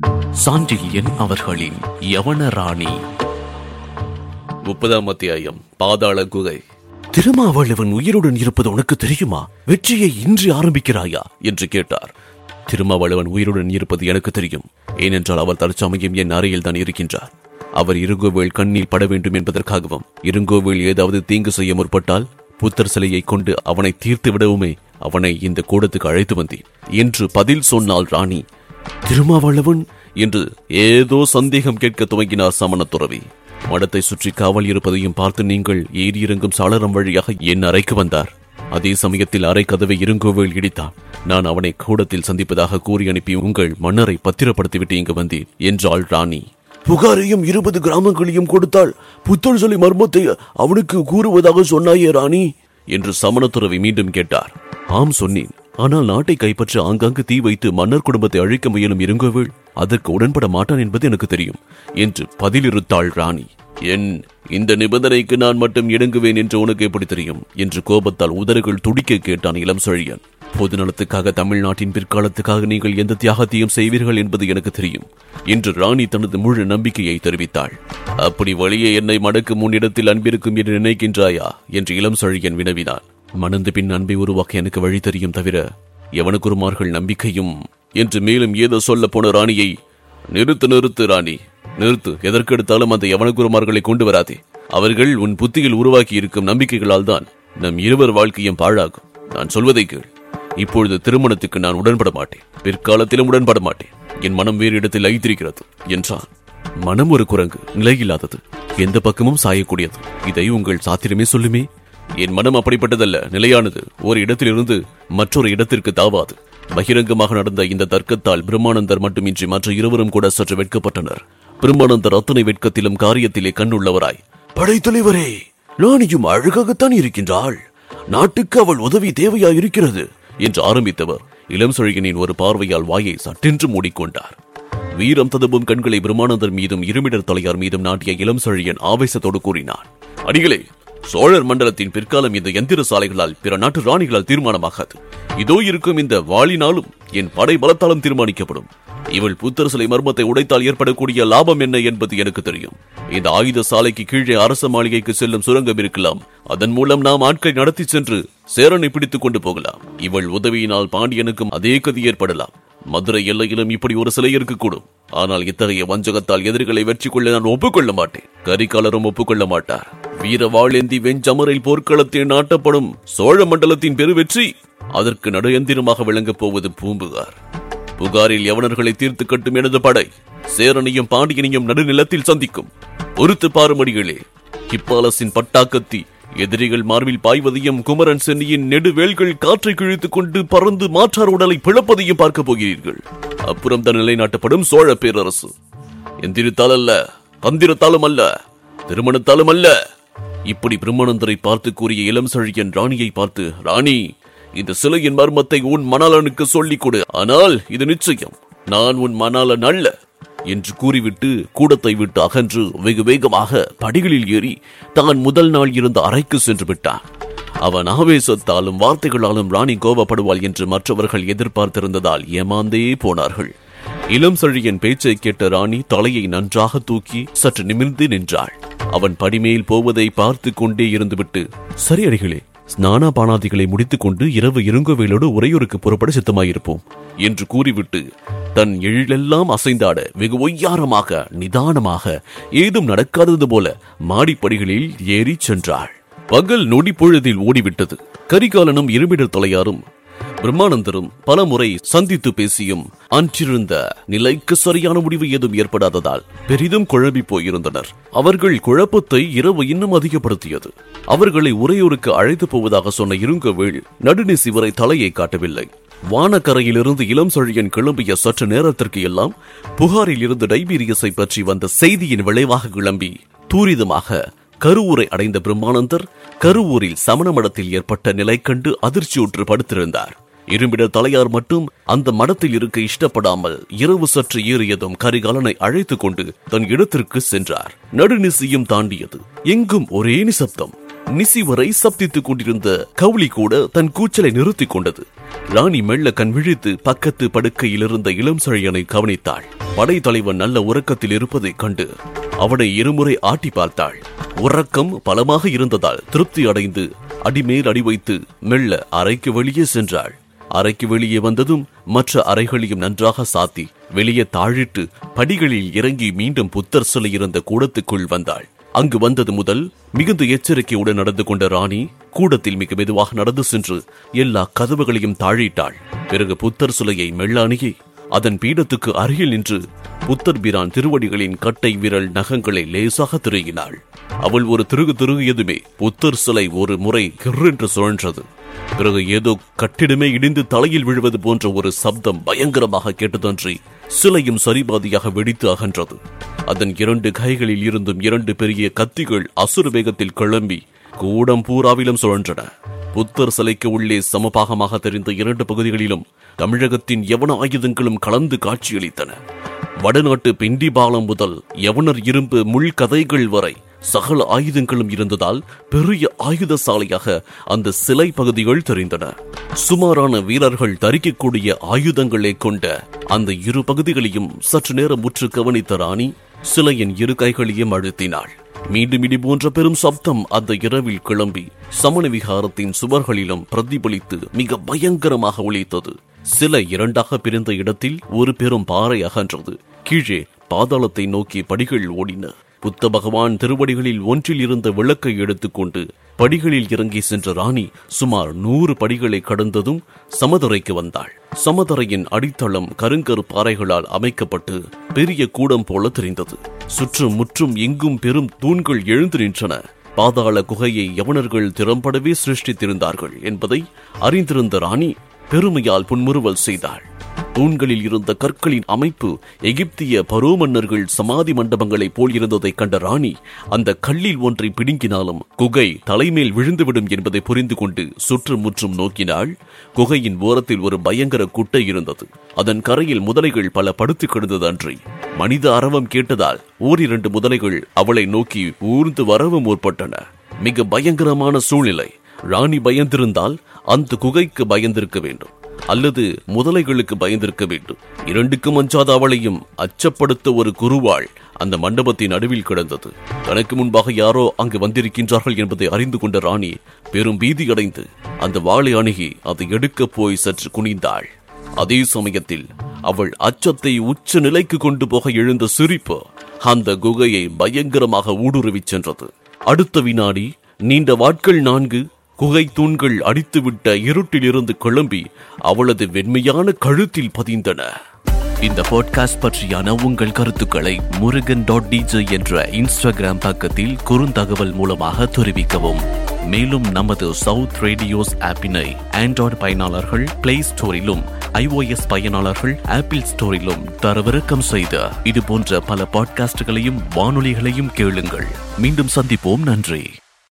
சாண்டில்யன் அவர்களின் யவன ராணி முப்பதாம் அத்தியாயம் பாதாள குகை திருமாவளவன் உயிருடன் இருப்பது உனக்கு தெரியுமா வெற்றியை இன்று ஆரம்பிக்கிறாயா என்று கேட்டார் திருமாவளவன் உயிருடன் இருப்பது எனக்கு தெரியும் ஏனென்றால் அவர் தற்சமயம் என் அறையில் தான் இருக்கின்றார் அவர் இருங்கோவேல் கண்ணில் பட வேண்டும் என்பதற்காகவும் இருங்கோவேல் ஏதாவது தீங்கு செய்ய முற்பட்டால் புத்தர் சிலையை கொண்டு அவனை தீர்த்து விடவுமே அவனை இந்த கூடத்துக்கு அழைத்து வந்தேன் என்று பதில் சொன்னாள் ராணி திருமாவளவன் என்று ஏதோ சந்தேகம் கேட்க துவங்கினார் சமண துறவி மடத்தை சுற்றி காவல் இருப்பதையும் பார்த்து நீங்கள் ஏறி இறங்கும் சாளரம் வழியாக என் அறைக்கு வந்தார் அதே சமயத்தில் அறை கதவை இருங்கோவில் இடித்தான் நான் அவனை கூடத்தில் சந்திப்பதாக கூறி அனுப்பி உங்கள் மன்னரை பத்திரப்படுத்திவிட்டு இங்கு வந்தேன் என்றாள் ராணி புகாரையும் இருபது கிராமங்களையும் கொடுத்தால் புத்தர் சொல்லி மர்மத்தை அவனுக்கு கூறுவதாக சொன்னாயே ராணி என்று சமணத்துறவி மீண்டும் கேட்டார் ஆம் சொன்னேன் ஆனால் நாட்டை கைப்பற்ற ஆங்காங்கு தீ வைத்து மன்னர் குடும்பத்தை அழிக்க முயலும் இருங்கோவில் அதற்கு உடன்பட மாட்டான் என்பது எனக்கு தெரியும் என்று பதிலிருத்தாள் ராணி என் இந்த நிபந்தனைக்கு நான் மட்டும் இணங்குவேன் என்று உனக்கு எப்படி தெரியும் என்று கோபத்தால் உதறுகள் துடிக்க கேட்டான் இளம் செழியன் பொது நலத்துக்காக தமிழ்நாட்டின் பிற்காலத்துக்காக நீங்கள் எந்த தியாகத்தையும் செய்வீர்கள் என்பது எனக்கு தெரியும் என்று ராணி தனது முழு நம்பிக்கையை தெரிவித்தாள் அப்படி வழியே என்னை மடக்கும் முன்னிடத்தில் அன்பிருக்கும் என்று நினைக்கின்றாயா என்று இளம் செழியன் வினவினான் மணந்து பின் அன்பை உருவாக்க எனக்கு வழி தெரியும் தவிர எவனுக்குருமார்கள் நம்பிக்கையும் என்று மேலும் ஏதோ சொல்ல போன ராணியை நிறுத்து நிறுத்து ராணி நிறுத்து எதற்கெடுத்தாலும் அந்த யவனகுருமார்களை கொண்டு வராதே அவர்கள் உன் புத்தியில் உருவாக்கி இருக்கும் நம்பிக்கைகளால் தான் நம் இருவர் வாழ்க்கையும் பாழாகும் நான் சொல்வதை கேள் இப்பொழுது திருமணத்துக்கு நான் உடன்பட மாட்டேன் பிற்காலத்திலும் உடன்பட மாட்டேன் என் மனம் வேறு இடத்தில் ஐத்திருக்கிறது என்றான் மனம் ஒரு குரங்கு நிலையில்லாதது எந்த பக்கமும் சாயக்கூடியது இதை உங்கள் சாத்திரமே சொல்லுமே என் மனம் அப்படிப்பட்டதல்ல நிலையானது ஒரு இடத்திலிருந்து மற்றொரு இடத்திற்கு தாவாது பகிரங்கமாக நடந்த இந்த தர்க்கத்தால் பிரம்மானந்தர் மட்டுமின்றி மற்ற இருவரும் கூட சற்று வெட்கப்பட்டனர் பிரம்மானந்தர் அத்தனை வெட்கத்திலும் காரியத்திலே கண்ணுள்ளவராய் படைத்தலைவரே ராணியும் அழகாகத்தான் இருக்கின்றாள் நாட்டுக்கு அவள் உதவி தேவையா இருக்கிறது என்று ஆரம்பித்தவர் இளம் சொழியனின் ஒரு பார்வையால் வாயை சட்டென்று மூடிக்கொண்டார் வீரம் ததும்பும் கண்களை பிரம்மானந்தர் மீதும் இருமிடர் தலையார் மீதும் நாட்டிய இளம் சொழியன் ஆவேசத்தோடு கூறினார் அடிகளே சோழர் மண்டலத்தின் பிற்காலம் இந்த எந்திர சாலைகளால் பிற நாட்டு ராணிகளால் தீர்மானமாகாது இதோ இருக்கும் இந்த வாளினாலும் என் படை பலத்தாலும் தீர்மானிக்கப்படும் இவள் புத்தர் சிலை மர்மத்தை உடைத்தால் ஏற்படக்கூடிய லாபம் என்ன என்பது எனக்கு தெரியும் இந்த ஆயுத சாலைக்கு கீழே அரச மாளிகைக்கு செல்லும் சுரங்கம் இருக்கலாம் அதன் மூலம் நாம் ஆட்களை நடத்தி சென்று சேரனை பிடித்துக் கொண்டு போகலாம் இவள் உதவியினால் பாண்டியனுக்கும் அதே கதி ஏற்படலாம் மதுரை எல்லையிலும் இப்படி ஒரு சிலை இருக்கக்கூடும் ஆனால் இத்தகைய வஞ்சகத்தால் எதிரிகளை வெற்றி கொள்ள நான் ஒப்புக்கொள்ள மாட்டேன் கரிகாலரும் ஒப்புக்கொள்ள மாட்டார் வீர வாழேந்தி வெஞ்சமரில் போர்க்களத்தில் நாட்டப்படும் சோழ மண்டலத்தின் பெருவெற்றி அதற்கு நடுயந்திரமாக விளங்கப் போவது பூம்புகார் புகாரில் யவனர்களை தீர்த்து கட்டும் எனது படை சேரனையும் பாண்டியனையும் நடுநிலத்தில் சந்திக்கும் பொறுத்து பாருமடிகளே ஹிப்பாலஸின் பட்டாக்கத்தி எதிரிகள் மார்பில் பாய்வதையும் குமரன் சென்னியின் நெடுவேல்கள் காற்றை கிழித்துக் கொண்டு பறந்து மாற்றார் உடலை பிளப்பதையும் பார்க்க போகிறீர்கள் அப்புறம் தான் நிலைநாட்டப்படும் சோழ பேரரசு எந்திரித்தால் அல்ல தந்திரத்தாலும் அல்ல திருமணத்தாலும் அல்ல இப்படி பிரம்மணந்தரை பார்த்து கூறிய இளம் செழியன் ராணியை பார்த்து ராணி இந்த சிலையின் மர்மத்தை உன் மணாளனுக்கு சொல்லிக் கொடு ஆனால் இது நிச்சயம் நான் உன் மணாளன் அல்ல என்று கூறிவிட்டு கூடத்தை விட்டு அகன்று வெகு வேகமாக படிகளில் ஏறி தான் முதல் நாள் இருந்த அறைக்கு சென்று விட்டான் அவன் ஆவேசத்தாலும் வார்த்தைகளாலும் ராணி கோபப்படுவாள் என்று மற்றவர்கள் எதிர்பார்த்திருந்ததால் ஏமாந்தே போனார்கள் இளம் செழியன் பேச்சை கேட்ட ராணி தலையை நன்றாக தூக்கி சற்று நிமிர்ந்து நின்றாள் அவன் படிமேல் போவதை பார்த்து கொண்டே இருந்துவிட்டு சரி அடிகளே ஸ்நான பானாதிகளை முடித்துக் கொண்டு இரவு இருங்கவேலோடு உரையூருக்கு புறப்பட சித்தமாயிருப்போம் என்று கூறிவிட்டு தன் எழிலெல்லாம் அசைந்தாட வெகு ஒய்யாரமாக நிதானமாக ஏதும் நடக்காதது போல மாடிப்படிகளில் ஏறிச் சென்றாள் பகல் நொடி பொழுதில் ஓடிவிட்டது கரிகாலனும் இருமிடர் தலையாரும் பிரம்மானந்தரும் பல முறை சந்தித்து பேசியும் அன்றிருந்த நிலைக்கு சரியான முடிவு ஏதும் ஏற்படாததால் பெரிதும் குழம்பி போயிருந்தனர் அவர்கள் குழப்பத்தை இரவு இன்னும் அதிகப்படுத்தியது அவர்களை உரையூருக்கு அழைத்து போவதாக சொன்ன இருங்கவேள் நடுநிசி வரை தலையை காட்டவில்லை வானக்கரையிலிருந்து இளம் செழியன் கிளம்பிய சற்று நேரத்திற்கு எல்லாம் புகாரில் இருந்து டைபீரியஸை பற்றி வந்த செய்தியின் விளைவாக கிளம்பி தூரிதமாக கருவூரை அடைந்த பிரம்மானந்தர் கருவூரில் சமண மடத்தில் ஏற்பட்ட நிலை கண்டு அதிர்ச்சியுற்று படுத்திருந்தார் இரும்பிட தலையார் மட்டும் அந்த மடத்தில் இருக்க இஷ்டப்படாமல் இரவு சற்று ஏறியதும் கரிகாலனை அழைத்துக் கொண்டு தன் இடத்திற்கு சென்றார் நடுநிசையும் தாண்டியது எங்கும் ஒரே நிசப்தம் நிசி வரை சப்தித்துக் கொண்டிருந்த கவுளி கூட தன் கூச்சலை நிறுத்திக் கொண்டது ராணி மெல்ல கண் விழித்து பக்கத்து படுக்கையில் இருந்த இளம் சழியனை கவனித்தாள் படைத்தலைவன் நல்ல உறக்கத்தில் இருப்பதைக் கண்டு அவனை இருமுறை ஆட்டி பார்த்தாள் உறக்கம் பலமாக இருந்ததால் திருப்தி அடைந்து அடிமேல் அடி வைத்து மெல்ல அறைக்கு வெளியே சென்றாள் அறைக்கு வெளியே வந்ததும் மற்ற அறைகளையும் நன்றாக சாத்தி வெளியே தாழிட்டு படிகளில் இறங்கி மீண்டும் புத்தர் சிலை இருந்த கூடத்துக்குள் வந்தாள் அங்கு வந்தது முதல் மிகுந்த எச்சரிக்கையுடன் நடந்து கொண்ட ராணி கூடத்தில் மிக மெதுவாக நடந்து சென்று எல்லா கதவுகளையும் தாழிட்டாள் பிறகு புத்தர் சிலையை மெல்ல அணுகி அதன் பீடத்துக்கு அருகில் நின்று புத்தர் பிரான் திருவடிகளின் கட்டை விரல் நகங்களை லேசாக திருகினாள் அவள் ஒரு திருகு திருகியதுமே புத்தர் சிலை ஒரு முறை கிர்ரென்று சுழன்றது பிறகு ஏதோ கட்டிடமே இடிந்து தலையில் விழுவது போன்ற ஒரு சப்தம் பயங்கரமாக கேட்டதன்றி சிலையும் சரிபாதியாக வெடித்து அகன்றது அதன் இரண்டு கைகளில் இருந்தும் இரண்டு பெரிய கத்திகள் அசுர வேகத்தில் கிளம்பி கூடம் பூராவிலும் சுழன்றன புத்தர் சிலைக்கு உள்ளே சமபாகமாக தெரிந்த இரண்டு பகுதிகளிலும் தமிழகத்தின் யவன ஆயுதங்களும் கலந்து காட்சியளித்தன வடநாட்டு பிண்டிபாலம் முதல் யவனர் இரும்பு முள் கதைகள் வரை சகல ஆயுதங்களும் இருந்ததால் பெரிய ஆயுத சாலையாக அந்த சிலை பகுதிகள் தெரிந்தன சுமாரான வீரர்கள் தரிக்கக்கூடிய ஆயுதங்களை கொண்ட அந்த இரு பகுதிகளையும் சற்று நேரம் முற்று கவனித்த ராணி சிலையின் இரு கைகளையும் அழுத்தினாள் மீண்டும் இடி போன்ற பெரும் சப்தம் அந்த இரவில் கிளம்பி சமண விகாரத்தின் சுவர்களிலும் பிரதிபலித்து மிக பயங்கரமாக ஒலித்தது சில இரண்டாக பிரிந்த இடத்தில் ஒரு பெரும் பாறை அகன்றது கீழே பாதாளத்தை நோக்கி படிகள் ஓடின புத்த பகவான் திருவடிகளில் ஒன்றில் இருந்த விளக்கை எடுத்துக்கொண்டு படிகளில் இறங்கி சென்ற ராணி சுமார் நூறு படிகளை கடந்ததும் சமதரைக்கு வந்தாள் சமதரையின் அடித்தளம் கருங்கரு பாறைகளால் அமைக்கப்பட்டு பெரிய கூடம் போல தெரிந்தது சுற்றும் முற்றும் எங்கும் பெரும் தூண்கள் எழுந்து நின்றன பாதாள குகையை யவனர்கள் திறம்படவே சிருஷ்டித்திருந்தார்கள் என்பதை அறிந்திருந்த ராணி பெருமையால் புன்முறுவல் செய்தாள் தூண்களில் இருந்த கற்களின் அமைப்பு எகிப்திய பரோ மன்னர்கள் சமாதி மண்டபங்களைப் போல் இருந்ததைக் கண்ட ராணி அந்த கல்லில் ஒன்றை பிடுங்கினாலும் குகை தலைமேல் விழுந்துவிடும் என்பதை புரிந்து கொண்டு சுற்றும் முற்றும் நோக்கினாள் குகையின் ஓரத்தில் ஒரு பயங்கர குட்டை இருந்தது அதன் கரையில் முதலைகள் பல படுத்து கிடந்தது அன்றி மனித அரவம் கேட்டதால் ஓரிரண்டு முதலைகள் அவளை நோக்கி ஊர்ந்து வரவும் முற்பட்டன மிக பயங்கரமான சூழ்நிலை ராணி பயந்திருந்தால் அந்த குகைக்கு பயந்திருக்க வேண்டும் அல்லது முதலைகளுக்கு பயந்திருக்க வேண்டும் இரண்டுக்கும் அஞ்சாத அவளையும் அச்சப்படுத்த ஒரு குருவாள் அந்த மண்டபத்தின் நடுவில் கிடந்தது தனக்கு முன்பாக யாரோ அங்கு வந்திருக்கின்றார்கள் என்பதை அறிந்து கொண்ட ராணி பெரும் பீதியடைந்து அந்த வாளை அணுகி அதை எடுக்கப் போய் சற்று குனிந்தாள் அதே சமயத்தில் அவள் அச்சத்தை உச்ச நிலைக்கு கொண்டு போக எழுந்த சிரிப்பு அந்த குகையை பயங்கரமாக ஊடுருவிச் சென்றது அடுத்த வினாடி நீண்ட வாட்கள் நான்கு குகை தூண்கள் அடித்துவிட்ட இருட்டிலிருந்து கிளம்பி அவளது வெண்மையான கழுத்தில் பதிந்தன இந்த பாட்காஸ்ட் பற்றியான உங்கள் கருத்துக்களை முருகன் டாட் டிஜே என்ற இன்ஸ்டாகிராம் பக்கத்தில் குறுந்தகவல் மூலமாக தெரிவிக்கவும் மேலும் நமது சவுத் ரேடியோஸ் ஆப்பினை ஆண்ட்ராய்டு பயனாளர்கள் பிளே ஸ்டோரிலும் ஐஓஎஸ் பயனாளர்கள் ஆப்பிள் ஸ்டோரிலும் தரவிறக்கம் செய்த இது போன்ற பல பாட்காஸ்டுகளையும் வானொலிகளையும் கேளுங்கள் மீண்டும் சந்திப்போம் நன்றி